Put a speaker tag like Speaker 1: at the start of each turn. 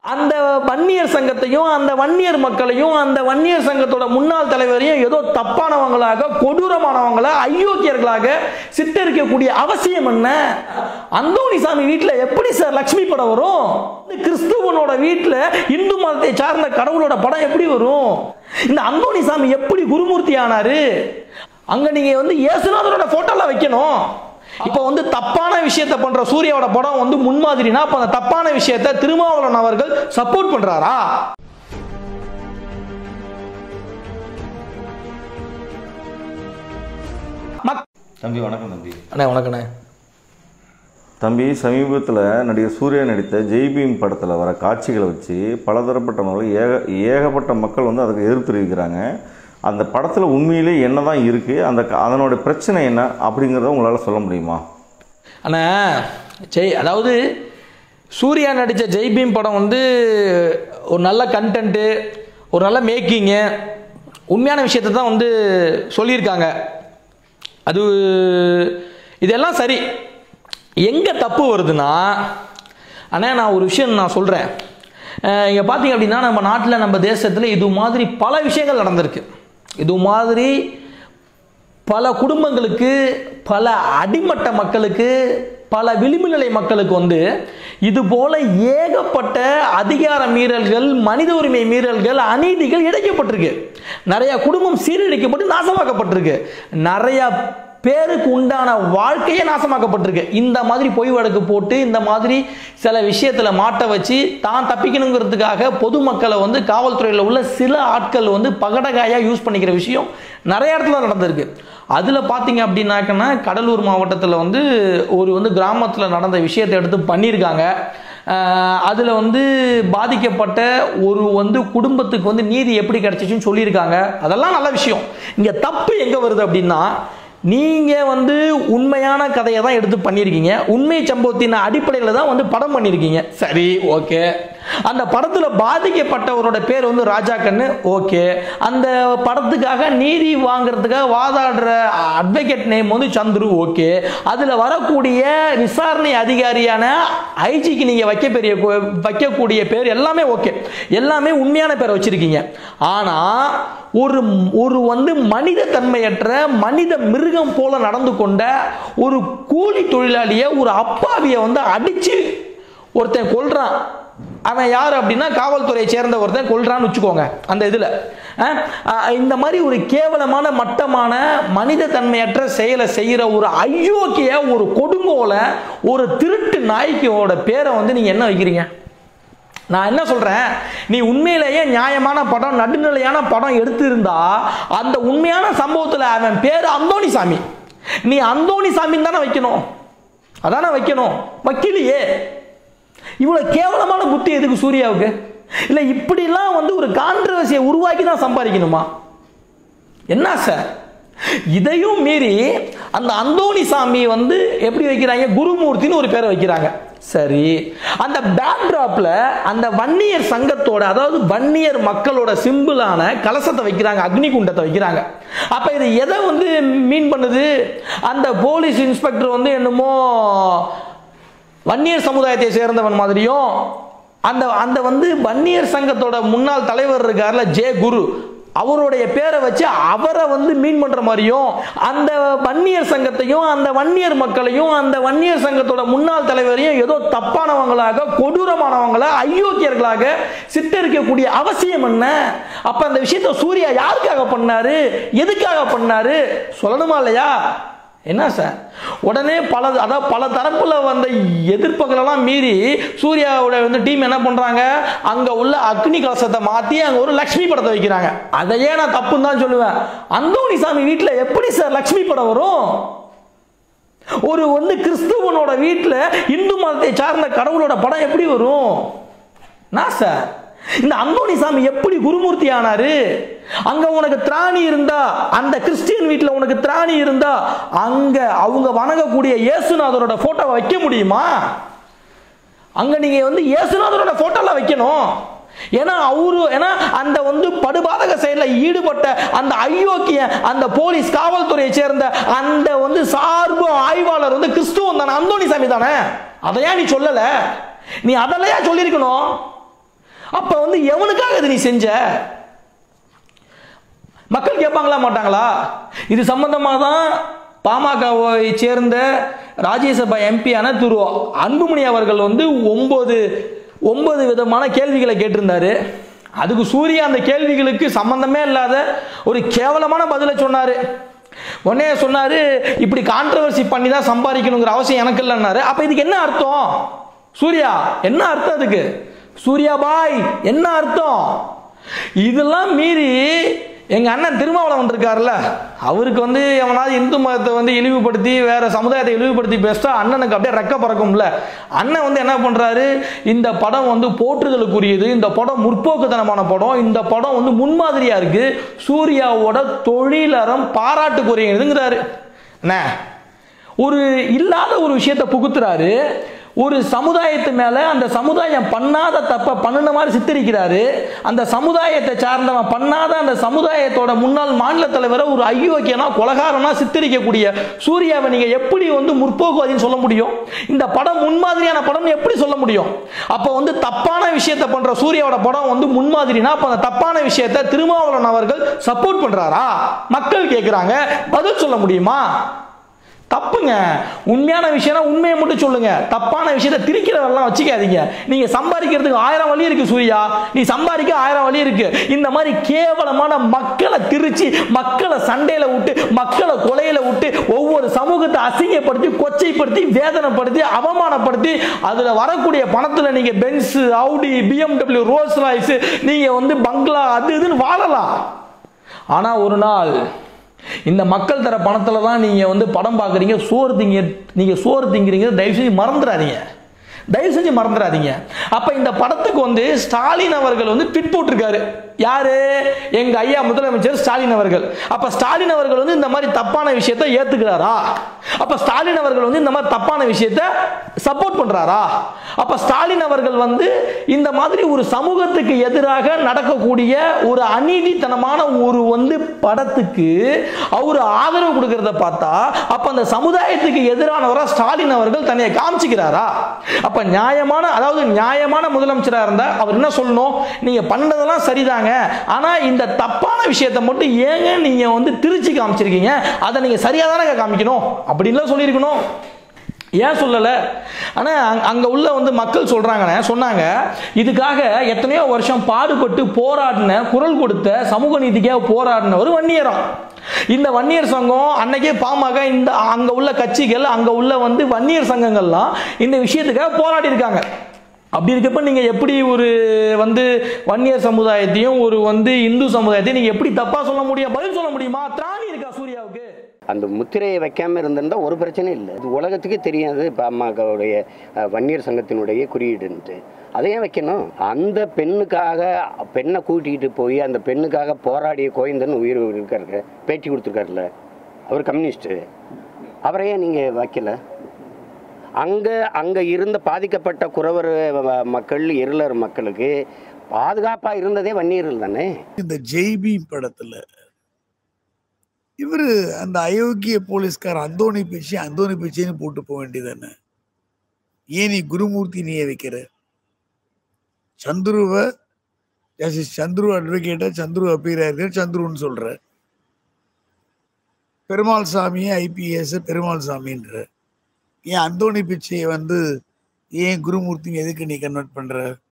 Speaker 1: அந்த வன்னியர் சங்கத்தையும் அந்த வன்னியர் மக்களையும் அந்த வன்னியர் சங்கத்தோட முன்னாள் தலைவரையும் ஏதோ தப்பானவங்களாக கொடூரமானவங்களா அயோக்கியர்களாக சித்தரிக்கக்கூடிய அவசியம் என்ன அந்தோணிசாமி வீட்டில் எப்படி சார் லக்ஷ்மி படம் வரும் இந்த கிறிஸ்துவனோட வீட்டில் இந்து மதத்தை சார்ந்த கடவுளோட படம் எப்படி வரும் இந்த அந்தோணிசாமி எப்படி குருமூர்த்தி ஆனாரு அங்க நீங்க வந்து இயேசுநாதரோட போட்டோலாம் வைக்கணும் இப்போ வந்து தப்பான விஷயத்தை பண்ற சூர்யாவோட படம் வந்து முன்மாதிரினா அப்ப அந்த தப்பான விஷயத்தை திருமாவளவன் அவர்கள் சப்போர்ட் பண்றாரா மக்-
Speaker 2: தம்பி வணக்கம் தம்பி
Speaker 1: அண்ணே வணக்கண்ணே
Speaker 2: தம்பி சமீபத்தில் நடிகர் சூர்யா நடித்த ஜெய்பீம் படத்தில் வர காட்சிகளை வச்சு பலதரப்பட்ட மக்கள் ஏக ஏகப்பட்ட மக்கள் வந்து அதுக்கு எதிர்ப்பு தெரிவிக்கிறாங்க அந்த படத்தில் உண்மையிலே என்ன தான் இருக்குது அந்த க- அதனோட பிரச்சனை என்ன அப்படிங்கிறத உங்களால் சொல்ல முடியுமா
Speaker 1: அண்ணா ஜெய் அதாவது சூர்யா நடித்த ஜெய்பீம் படம் வந்து ஒரு நல்ல கண்டென்ட்டு ஒரு நல்ல மேக்கிங்கு உண்மையான விஷயத்தை தான் வந்து சொல்லியிருக்காங்க அது இதெல்லாம் சரி எங்கே தப்பு வருதுன்னா அண்ணா நான் ஒரு விஷயம் நான் சொல்கிறேன் இங்கே பார்த்தீங்க அப்படின்னா நம்ம நாட்டில் நம்ம தேசத்தில் இது மாதிரி பல விஷயங்கள் நடந்திருக்கு இது மாதிரி பல குடும்பங்களுக்கு பல அடிமட்ட மக்களுக்கு பல விளிம்பு நிலை மக்களுக்கு வந்து இது போல ஏகப்பட்ட அதிகார மீறல்கள் மனித உரிமை மீறல்கள் அநீதிகள் இழைக்கப்பட்டிருக்கு நிறைய குடும்பம் சீரழிக்கப்பட்டு நாசமாக்கப்பட்டிருக்கு நிறைய பேருக்கு உண்டான வாழ்க்கையே நாசமாக்கப்பட்டிருக்கு இந்த மாதிரி பொய் வழக்கு போட்டு இந்த மாதிரி சில விஷயத்துல மாட்ட வச்சு தான் தப்பிக்கணுங்கிறதுக்காக பொதுமக்களை வந்து காவல்துறையில் உள்ள சில ஆட்கள் வந்து பகடகாயா யூஸ் பண்ணிக்கிற விஷயம் நிறைய இடத்துல நடந்திருக்கு அதில் பார்த்தீங்க அப்படின்னாக்கன்னா கடலூர் மாவட்டத்தில் வந்து ஒரு வந்து கிராமத்தில் நடந்த விஷயத்தை எடுத்து பண்ணியிருக்காங்க அதில் வந்து பாதிக்கப்பட்ட ஒரு வந்து குடும்பத்துக்கு வந்து நீதி எப்படி கிடைச்சிச்சுன்னு சொல்லியிருக்காங்க அதெல்லாம் நல்ல விஷயம் இங்கே தப்பு எங்கே வருது அப்படின்னா நீங்கள் வந்து உண்மையான கதையை தான் எடுத்து பண்ணியிருக்கீங்க உண்மை சம்பவத்தின் அடிப்படையில் தான் வந்து படம் பண்ணியிருக்கீங்க சரி ஓகே அந்த படத்தில் பாதிக்கப்பட்டவரோட பேர் வந்து ராஜா கண்ணு ஓகே அந்த படத்துக்காக நீதி வாங்குறதுக்காக வாதாடுற அட்வொகேட் நேம் வந்து சந்துரு ஓகே அதில் வரக்கூடிய விசாரணை அதிகாரியான ஐஜிக்கு நீங்கள் வைக்க பெரிய வைக்கக்கூடிய பேர் எல்லாமே ஓகே எல்லாமே உண்மையான பேர் வச்சிருக்கீங்க ஆனால் ஒரு ஒரு வந்து மனித தன்மையற்ற மனித மிருகம் போல நடந்து கொண்ட ஒரு கூலி தொழிலாளியை ஒரு அப்பாவியை வந்து அடிச்சு ஒருத்தன் கொல்றான் அவன் யார் அப்படின்னா காவல்துறையை சேர்ந்த ஒருத்தன் கொல்றான்னு வச்சுக்கோங்க அந்த இதில் இந்த மாதிரி ஒரு கேவலமான மட்டமான மனித தன்மையற்ற செயலை செய்கிற ஒரு அயோக்கிய ஒரு கொடுங்கோல ஒரு திருட்டு நாய்க்கோட பேரை வந்து நீங்கள் என்ன வைக்கிறீங்க நான் என்ன சொல்றேன் நீ உண்மையிலேயே நியாயமான படம் நடுநிலையான படம் எடுத்திருந்தா அந்த உண்மையான சம்பவத்தில் அவன் பேர் அந்தோணி சாமி நீ அந்தோணி சாமின்னு தானே வைக்கணும் அதானே வைக்கணும் வக்கீலையே இவ்வளவு கேவலமான புத்தி எதுக்கு சூர்யாவுக்கு இல்லை இப்படிலாம் வந்து ஒரு கான்ட்ரவர்சியை உருவாக்கி தான் சம்பாதிக்கணுமா என்ன சார் இதையும் மீறி அந்த அந்தோணி சாமி வந்து எப்படி வைக்கிறாங்க குருமூர்த்தின்னு ஒரு பேரை வைக்கிறாங்க சரி அந்த பேக்ட்ராப்ல அந்த வன்னியர் சங்கத்தோட அதாவது வன்னியர் மக்களோட சிம்பிளான கலசத்தை வைக்கிறாங்க அக்னி குண்டத்தை வைக்கிறாங்க அப்ப இது எதை வந்து மீன் பண்ணுது அந்த போலீஸ் இன்ஸ்பெக்டர் வந்து என்னமோ வன்னியர் சமுதாயத்தை சேர்ந்தவன் மாதிரியும் அந்த அந்த வந்து வன்னியர் சங்கத்தோட முன்னாள் தலைவர் இருக்கார்ல ஜே குரு அவருடைய பேரை வச்சு அவரை வந்து மீன் பண்ற மாதிரியும் அந்த வன்னியர் சங்கத்தையும் அந்த வன்னியர் மக்களையும் அந்த வன்னியர் சங்கத்தோட முன்னாள் தலைவரையும் ஏதோ தப்பானவங்களாக கொடூரமானவங்களா அயோக்கியர்களாக சித்தரிக்கக்கூடிய அவசியம் என்ன அப்ப அந்த விஷயத்தை சூர்யா யாருக்காக பண்ணாரு எதுக்காக பண்ணாரு சொல்லணுமா இல்லையா என்ன சார் உடனே பல அதாவது பல தரப்புல வந்த எதிர்ப்புகளெல்லாம் மீறி சூர்யாவோட வந்து டீம் என்ன பண்றாங்க அங்க உள்ள அக்னி கலசத்தை மாத்தி அங்க ஒரு லக்ஷ்மி படத்தை வைக்கிறாங்க அதையே நான் தப்புன்னு தான் சொல்லுவேன் அந்தோணி சாமி வீட்டில் எப்படி சார் லக்ஷ்மி படம் வரும் ஒரு வந்து கிறிஸ்துவனோட வீட்டில் இந்து மதத்தை சார்ந்த கடவுளோட படம் எப்படி வரும் நான் சார் இந்த அந்தோணி சாமி எப்படி குருமூர்த்தி ஆனாரு அங்க உனக்கு திராணி இருந்தா அந்த கிறிஸ்டியன் வீட்டில் உனக்கு திராணி இருந்தா அங்க அவங்க வணங்கக்கூடிய இயேசுநாதரோட போட்டோவை வைக்க முடியுமா அங்க நீங்க வந்து இயேசுநாதரோட போட்டோலாம் வைக்கணும் ஏன்னா அவரு ஏன்னா அந்த வந்து படுபாதக செயலில் ஈடுபட்ட அந்த அயோக்கிய அந்த போலீஸ் காவல்துறையை சேர்ந்த அந்த வந்து சார்பு ஆய்வாளர் வந்து கிறிஸ்துவன் தானே அந்தோணி சாமி தானே அதையா நீ சொல்லல நீ அதெல்லாம் சொல்லியிருக்கணும் அப்ப வந்து எவனுக்காக இதை நீ செஞ்ச மக்கள் கேட்பாங்களா மாட்டாங்களா இது சம்பந்தமாக தான் பாமகவை சேர்ந்த ராஜ்யசபா எம்பியான திரு அன்புமணி அவர்கள் வந்து ஒன்பது ஒன்பது விதமான கேள்விகளை கேட்டிருந்தாரு அதுக்கு சூர்யா அந்த கேள்விகளுக்கு சம்பந்தமே இல்லாத ஒரு கேவலமான பதிலை சொன்னாரு உடனே சொன்னாரு இப்படி கான்ட்ரவர்சி பண்ணி தான் சம்பாதிக்கணுங்கிற அவசியம் எனக்கு இல்லைன்னாரு அப்ப இதுக்கு என்ன அர்த்தம் சூர்யா என்ன அர்த்தம் அதுக்கு சூர்யா பாய் என்ன அர்த்தம் இதெல்லாம் மீறி எங்க அண்ணன் திருமாவளவன் இருக்காருல்ல அவருக்கு வந்து எவனாவது இந்து மதத்தை வந்து இழிவுபடுத்தி வேற சமுதாயத்தை இழிவுபடுத்தி பேசிட்டா அண்ணனுக்கு அப்படியே ரெக்க பறக்கும்ல அண்ணன் வந்து என்ன பண்றாரு இந்த படம் வந்து போற்றுதலுக்குரியது இந்த படம் முற்போக்குத்தனமான படம் இந்த படம் வந்து முன்மாதிரியா இருக்கு சூர்யாவோட தொழிலறம் பாராட்டுக்குரியதுங்கிறாரு என்ன ஒரு இல்லாத ஒரு விஷயத்தை புகுத்துறாரு ஒரு சமுதாயத்து மேல அந்த சமுதாயம் பண்ணாத தப்ப பண்ணுன மாதிரி சித்தரிக்கிறாரு அந்த சமுதாயத்தை சார்ந்தவன் பண்ணாத அந்த சமுதாயத்தோட முன்னாள் மாநில தலைவரை ஒரு ஐயோக்கியனா கொலகாரனா சித்தரிக்கக்கூடிய சூர்யாவை நீங்க எப்படி வந்து முற்போக்குவாதின்னு சொல்ல முடியும் இந்த படம் முன்மாதிரியான படம் எப்படி சொல்ல முடியும் அப்ப வந்து தப்பான விஷயத்தை பண்ற சூர்யாவோட படம் வந்து முன்மாதிரினா அப்ப அந்த தப்பான விஷயத்தை திருமாவளவன் அவர்கள் சப்போர்ட் பண்றாரா மக்கள் கேட்கிறாங்க பதில் சொல்ல முடியுமா தப்புங்க உண்மையான விஷயம்னா உண்மையை மட்டும் சொல்லுங்க தப்பான விஷயத்தை திரிக்கிறதெல்லாம் வச்சுக்காதீங்க நீங்க சம்பாதிக்கிறதுக்கு ஆயிரம் வழி இருக்கு சூர்யா நீ சம்பாதிக்க ஆயிரம் வழி இருக்கு இந்த மாதிரி கேவலமான மக்களை திரிச்சு மக்களை சண்டையில விட்டு மக்களை கொலையில விட்டு ஒவ்வொரு சமூகத்தை அசிங்கப்படுத்தி கொச்சைப்படுத்தி வேதனைப்படுத்தி அவமானப்படுத்தி அதுல வரக்கூடிய பணத்துல நீங்க Benz Audi BMW Rolls Royce நீங்க வந்து பங்களா அது இதுன்னு வாழலாம் ஆனா ஒரு நாள் இந்த மக்கள் தர பணத்துல தான் நீங்க வந்து படம் பார்க்குறீங்க சோறு திங்க நீங்க சோறு திங்கிறீங்க தயவு செஞ்சு மறந்துடாதீங்க தயவு செஞ்சு மறந்துடாதீங்க அப்ப இந்த படத்துக்கு வந்து ஸ்டாலின் அவர்கள் வந்து ட்விட் போட்டிருக்காரு யாரு எங்க ஐயா முதலமைச்சர் ஸ்டாலின் அவர்கள் அப்ப ஸ்டாலின் அவர்கள் வந்து இந்த மாதிரி தப்பான விஷயத்தை ஏத்துக்கிறாரா அப்ப ஸ்டாலின் அவர்கள் வந்து இந்த மாதிரி தப்பான விஷயத்தை சப்போர்ட் பண்றாரா அப்ப ஸ்டாலின் அவர்கள் வந்து இந்த மாதிரி ஒரு சமூகத்துக்கு எதிராக நடக்கக்கூடிய ஒரு அநீதித்தனமான ஒரு வந்து படத்துக்கு அவர் ஆதரவு கொடுக்கறத பார்த்தா அப்ப அந்த சமுதாயத்துக்கு எதிரானவரா ஸ்டாலின் அவர்கள் தன்னை காமிச்சுக்கிறாரா அப்ப நியாயமான அதாவது நியாயமான முதலமைச்சரா இருந்தா அவர் என்ன சொல்லணும் நீங்க பண்ணதெல்லாம் சரிதாங்க ஆனா இந்த தப்பான விஷயத்தை மட்டும் ஏங்க நீங்க வந்து திருச்சி காமிச்சிருக்கீங்க அதை நீங்க சரியா தானே காமிக்கணும் அப்படின்லாம் சொல்லியிருக்கணும் ஏன் சொல்லலை ஆனால் அங்கே உள்ள வந்து மக்கள் சொல்கிறாங்கண்ணே சொன்னாங்க இதுக்காக எத்தனையோ வருஷம் பாடுபட்டு போராடின குரல் கொடுத்த சமூக நீதிக்காக போராடினவர் வன்னியரம் இந்த வன்னியர் சங்கம் அன்னைக்கே பாமக இந்த அங்கே உள்ள கட்சிகள் அங்கே உள்ள வந்து வன்னியர் சங்கங்கள்லாம் இந்த விஷயத்துக்காக போராடி இருக்காங்க அப்படி இருக்கப்ப நீங்க எப்படி ஒரு வந்து வன்னியர் சமுதாயத்தையும் ஒரு வந்து இந்து சமுதாயத்தையும் நீங்க எப்படி தப்பா சொல்ல முடியும் பதில் சொல்ல முடியுமா திராணி இருக்கா சூர்யாவுக்கு
Speaker 3: அந்த முத்திரையை வைக்காம இருந்திருந்தா ஒரு பிரச்சனையும் இல்லை இது உலகத்துக்கு தெரியாது பாமகவுடைய அஹ், வன்னியர் சங்கத்தினுடைய குறியீடுன்ட்டு அதையும் வைக்கணும் அந்த பெண்ணுக்காக பெண்ணை கூட்டிகிட்டு போய் அந்த பெண்ணுக்காக போராடிய கோயந்தன் உயிர் இருக்காரு பேட்டி கொடுத்துருக்காருல்ல அவர் கம்யூனிஸ்ட்டு அவரையே நீங்கள் வைக்கல அங்கே அங்கே இருந்த பாதிக்கப்பட்ட குறவர் வ- மக்கள் இருளர் மக்களுக்கு பாதுகாப்பாக இருந்ததே வன்னியர்கள் தானே
Speaker 4: இந்த ஜெய்பி படத்துல இவரு அந்த அயோக்கிய போலீஸ்கார் அந்தோணி பிச்சை அந்தோணி பிச்சைன்னு போட்டு போக வேண்டியதானே ஏன் நீ குருமூர்த்தி நீயே வைக்கிற சந்துருவ ஜஸ்டிஸ் சந்துரு அட்வொகேட்டா சந்துரு அப்பீரா இருக்க சந்துருன்னு சொல்ற பெருமாள் சாமியே ஐபிஎஸ் பெருமாள் சாமின்ற ஏன் அந்தோணி பிச்சையை வந்து ஏன் குருமூர்த்தின்னு எதுக்கு நீ கன்வெர்ட் பண்ற